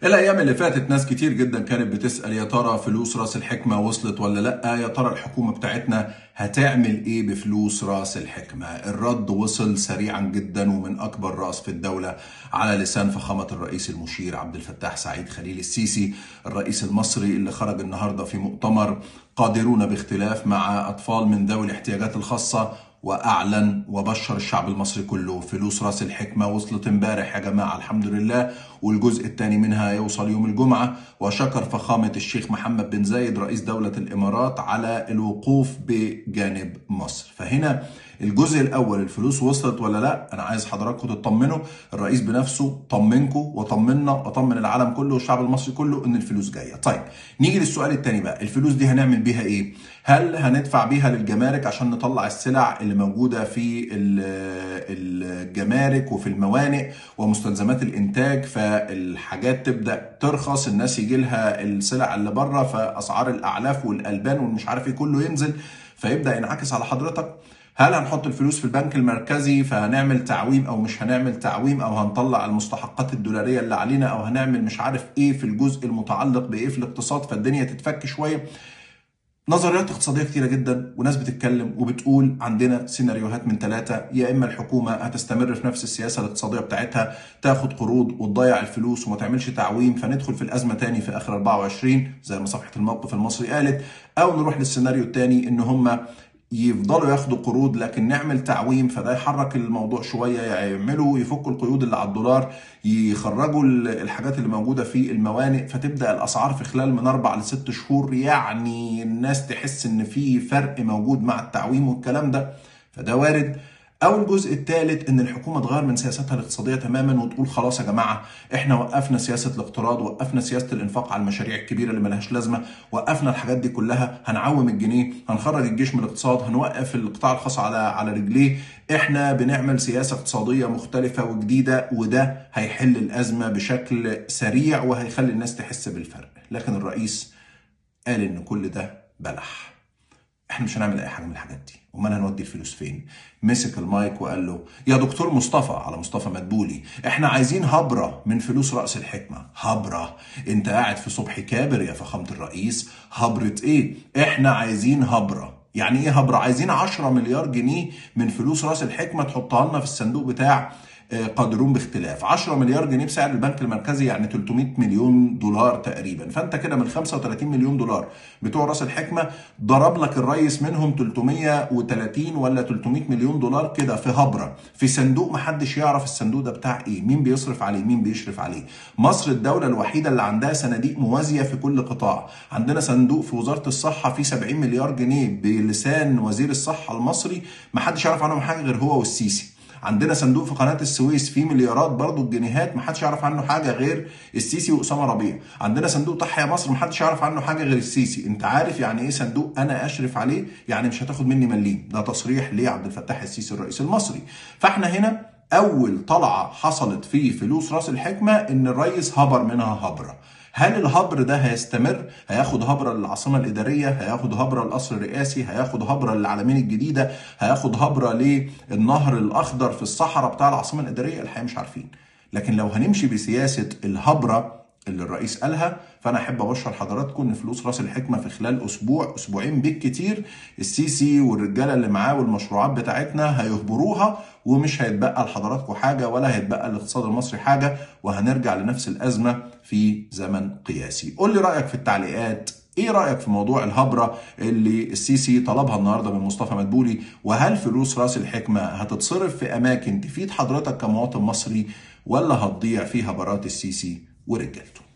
الايام اللي فاتت ناس كتير جدا كانت بتسال يا ترى فلوس راس الحكمه وصلت ولا لا يا ترى الحكومه بتاعتنا هتعمل ايه بفلوس راس الحكمه الرد وصل سريعا جدا ومن اكبر راس في الدوله على لسان فخامه الرئيس المشير عبد الفتاح سعيد خليل السيسي الرئيس المصري اللي خرج النهارده في مؤتمر قادرون باختلاف مع اطفال من ذوي الاحتياجات الخاصه واعلن وبشر الشعب المصري كله فلوس راس الحكمه وصلت امبارح يا جماعه الحمد لله والجزء الثاني منها يوصل يوم الجمعه وشكر فخامه الشيخ محمد بن زايد رئيس دوله الامارات على الوقوف بجانب مصر فهنا الجزء الاول الفلوس وصلت ولا لا انا عايز حضراتكم تطمنوا الرئيس بنفسه طمنكم وطمنا وطمن العالم كله والشعب المصري كله ان الفلوس جايه طيب نيجي للسؤال الثاني بقى الفلوس دي هنعمل بيها ايه هل هندفع بيها للجمارك عشان نطلع السلع اللي موجوده في الجمارك وفي الموانئ ومستلزمات الانتاج فالحاجات تبدا ترخص الناس يجي لها السلع اللي بره فاسعار الاعلاف والالبان والمش عارف ايه كله ينزل فيبدا ينعكس على حضرتك هل هنحط الفلوس في البنك المركزي فهنعمل تعويم او مش هنعمل تعويم او هنطلع المستحقات الدولاريه اللي علينا او هنعمل مش عارف ايه في الجزء المتعلق بايه في الاقتصاد فالدنيا تتفك شويه نظريات اقتصاديه كتيره جدا وناس بتتكلم وبتقول عندنا سيناريوهات من ثلاثه يا اما الحكومه هتستمر في نفس السياسه الاقتصاديه بتاعتها تاخد قروض وتضيع الفلوس وما تعملش تعويم فندخل في الازمه تاني في اخر 24 زي ما صفحه الموقف المصري قالت او نروح للسيناريو الثاني ان هم يفضلوا ياخدوا قروض لكن نعمل تعويم فده يحرك الموضوع شويه يعملوا يفكوا القيود اللي على الدولار يخرجوا الحاجات اللي موجوده في الموانئ فتبدا الاسعار في خلال من اربع لست شهور يعني الناس تحس ان في فرق موجود مع التعويم والكلام ده فده وارد او الجزء الثالث ان الحكومه تغير من سياستها الاقتصاديه تماما وتقول خلاص يا جماعه احنا وقفنا سياسه الاقتراض وقفنا سياسه الانفاق على المشاريع الكبيره اللي ملهاش لازمه وقفنا الحاجات دي كلها هنعوم الجنيه هنخرج الجيش من الاقتصاد هنوقف القطاع الخاص على على رجليه احنا بنعمل سياسه اقتصاديه مختلفه وجديده وده هيحل الازمه بشكل سريع وهيخلي الناس تحس بالفرق لكن الرئيس قال ان كل ده بلح احنا مش هنعمل اي حاجه من الحاجات دي امال هنودي الفلوس فين مسك المايك وقال له يا دكتور مصطفى على مصطفى مدبولي احنا عايزين هبره من فلوس راس الحكمه هبره انت قاعد في صبح كابر يا فخامه الرئيس هبره ايه احنا عايزين هبره يعني ايه هبره عايزين 10 مليار جنيه من فلوس راس الحكمه تحطها لنا في الصندوق بتاع قادرون باختلاف 10 مليار جنيه بسعر البنك المركزي يعني 300 مليون دولار تقريبا فانت كده من 35 مليون دولار بتوع راس الحكمه ضرب لك الرئيس منهم 330 ولا 300 مليون دولار كده في هبره في صندوق محدش يعرف الصندوق ده بتاع ايه مين بيصرف عليه مين بيشرف عليه مصر الدوله الوحيده اللي عندها صناديق موازيه في كل قطاع عندنا صندوق في وزاره الصحه فيه 70 مليار جنيه بلسان وزير الصحه المصري محدش يعرف عنهم حاجه غير هو والسيسي عندنا صندوق في قناه السويس فيه مليارات برضو الجنيهات ما حدش يعرف عنه حاجه غير السيسي واسامه ربيع عندنا صندوق تحيا مصر ما حدش يعرف عنه حاجه غير السيسي انت عارف يعني ايه صندوق انا اشرف عليه يعني مش هتاخد مني مليم ده تصريح لعبد الفتاح السيسي الرئيس المصري فاحنا هنا اول طلعه حصلت في فلوس راس الحكمه ان الرئيس هبر منها هبره هل الهبر ده هيستمر؟ هياخد هبره للعاصمه الاداريه، هياخد هبره للقصر الرئاسي، هياخد هبره للعلمين الجديده، هياخد هبره للنهر الاخضر في الصحراء بتاع العاصمه الاداريه، الحقيقه مش عارفين. لكن لو هنمشي بسياسه الهبره اللي الرئيس قالها فانا احب ابشر حضراتكم ان فلوس راس الحكمه في خلال اسبوع اسبوعين بالكتير السيسي والرجاله اللي معاه والمشروعات بتاعتنا هيهبروها ومش هيتبقى لحضراتكم حاجه ولا هيتبقى للاقتصاد المصري حاجه وهنرجع لنفس الازمه في زمن قياسي. قول لي رايك في التعليقات ايه رايك في موضوع الهبره اللي السيسي طلبها النهارده من مصطفى مدبولي وهل فلوس راس الحكمه هتتصرف في اماكن تفيد حضرتك كمواطن مصري ولا هتضيع في هبرات السيسي ورجالته